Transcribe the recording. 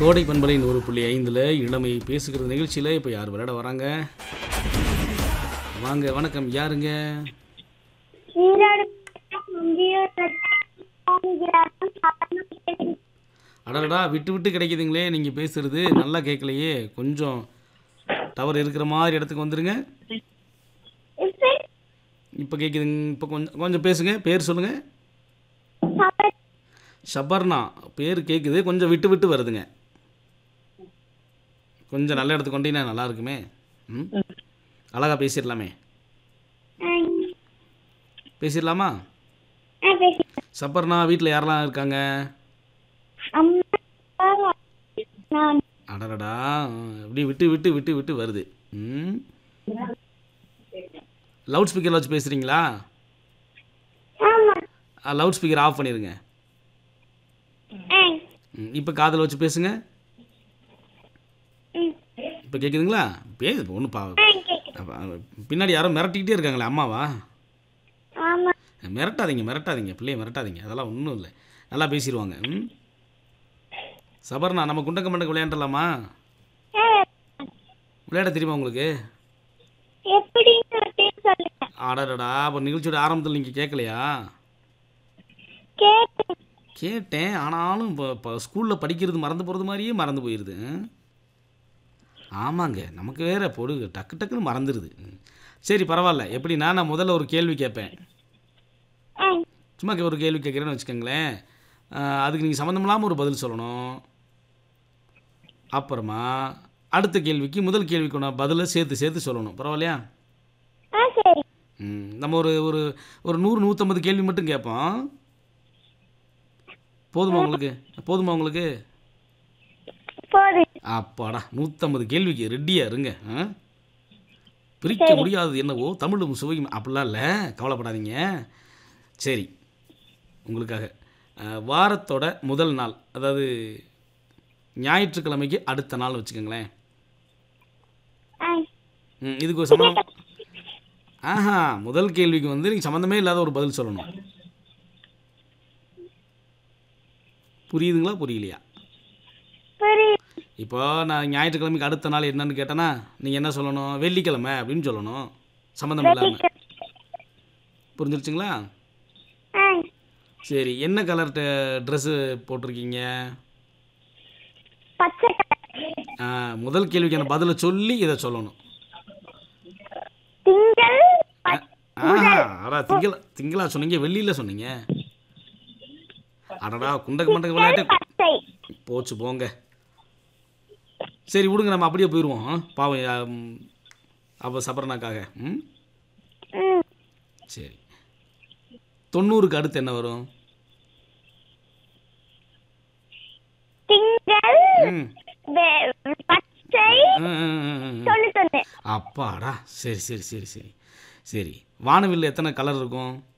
கோடை பண்பலை நூறு புள்ளி ஐந்தில் இளமை பேசுகிற நிகழ்ச்சியில் இப்போ யார் விளையாட வராங்க வாங்க வணக்கம் யாருங்க ஈரோடு முந்தியூர் கிராமம் சாத்தனப்பேட்டை. அடடா விட்டு விட்டு கிடைக்குதுங்களே நீங்கள் பேசுறது நல்லா கேட்கலையே கொஞ்சம் டவர் இருக்கிற மாதிரி இடத்துக்கு வந்துருங்க இப்ப இப்போ கேட்குதுங்க இப்போ கொஞ்சம் கொஞ்சம் பேசுங்க பேர் சொல்லுங்கள் சபரி ஷபர்னா பேர் கேட்குது கொஞ்சம் விட்டு விட்டு வருதுங்க கொஞ்சம் நல்ல இடத்துக்கு கொண்டீங்கன்னா நல்லா இருக்குமே ம் அழகா பேசிடலாமே பேசிடலாமா ஆ, பேசி. சப்பர்னா வீட்டில் யாரெல்லாம் இருக்காங்க அம்மா அப்பா, நான் அடடடா இப்படி விட்டு விட்டு விட்டு விட்டு வருது ம் லவுட் ஸ்பீக்கரில் வச்சு பேசுகிறீங்களா ஆமா லவுட் ஸ்பீக்கர் ஆஃப் பண்ணிடுங்க ஆ, இப்போ காதில் வச்சு பேசுங்க ம். இப்போ கேட்குதுங்களா பேசு ஒன்றும் பா ஆ, கேக்குது. அப்ப, பின்னாடி யாரோ மிரட்டிக்கிட்டே இருக்காங்களே அம்மாவா ஆமா மிரட்டாதீங்க மிரட்டாதீங்க பிள்ளைய மிரட்டாதீங்க அதெல்லாம் ஒன்றும் இல்லை நல்லா பேசிடுவாங்க ம் சபர்ணா நம்ம குண்டக்க மண்டக்க விளையாண்டலாமா ஆ, விளையாட தெரியுமா உங்களுக்கு எப்படின்னு ஒரு பேர் சொல்லுங்க ஆடாடா அப்போ நிகழ்ச்சியோட ஆரம்பத்தில் நீங்கள் கேட்கலையா கேட்டேன் கேட்டேன் ஆனாலும் இப்போ இப்போ ஸ்கூலில் படிக்கிறது மறந்து போகிறது மாதிரியே மறந்து போயிடுது ம். ஆமாங்க நமக்கு வேற பொடு டக்கு டக்குன்னு மறந்துடுது ம். சரி பரவாயில்ல எப்படின்னா நான் முதல்ல ஒரு கேள்வி கேட்பேன் ஆ, சும்மா ஒரு கேள்வி கேட்குறேன்னு வச்சுக்கோங்களேன் ஆஹ் அதுக்கு நீங்கள் சம்மந்தம் இல்லாமல் ஒரு பதில் சொல்லணும் அப்புறமா அடுத்த கேள்விக்கு முதல் கேள்விக்கு நான் பதிலை சேர்த்து சேர்த்து சொல்லணும் பரவாயில்லையா ஆ சரி ம், நம்ம ஒரு ஒரு ஒரு நூறு நூற்றம்பது கேள்வி மட்டும் கேட்போம் போதுமா உங்களுக்கு போதுமா உங்களுக்கு போதும் அப்பாடா நூற்றம்பது கேள்விக்கு ரெடியாக இருங்க ஆ? பிரிக்க முடியாதது என்னவோ தமிழும் சுவையும் அப்படிலாம் இல்லை கவலைப்படாதீங்க சரி உங்களுக்காக அஹ், வாரத்தோட முதல் நாள் அதாவது ஞாயிற்றுக்கிழமைக்கு அடுத்த நாள் வச்சுக்கோங்களேன் ஆ, ம், இதுக்கு ஒரு சம்மந்தம் ஆஹா முதல் கேள்விக்கு வந்து நீங்கள் சம்மந்தமே இல்லாத ஒரு பதில் சொல்லணும் புரியுதுங்களா புரியலையா புரியுது இப்போ நான் ஞாயிற்றுக்கிழமைக்கு அடுத்த நாள் என்னன்னு கேட்டேன்னா நீங்கள் என்ன சொல்லணும் வெள்ளிக்கிழமை அப்படின்னு சொல்லணும் சம்மந்தம் இல்லாமல் புரிஞ்சிருச்சுங்களா ஆ, சரி என்ன கலர் ட்ரெஸ்ஸு போட்டிருக்கீங்க பச்சை கலர். ஆ, முதல் கேள்விக்கான பதிலை சொல்லி இதை சொல்லணும் திங்கள் ப- ஆஹா அடா திங்களா திங்களா சொன்னீங்க வெள்ளியில் சொன்னீங்க அடடா குண்டக்க மண்டக்க விளையாட்டு பச்சை போச்சு போங்க சரி விடுங்க நம்ம அப்படியே போயிடுவோம் ஆ? பாவம் அப்போ சபரனாக்காக ம் ம் சரி தொண்ணூறுக்கு அடுத்து என்ன வரும் திங்கள் ம் வெ- பச்சை ம், ம், ம், ம். தொண்ணூத்தொன்னு அப்பாடா சரி சரி சரி சரி சரி வானவில்ல எத்தனை கலர் இருக்கும்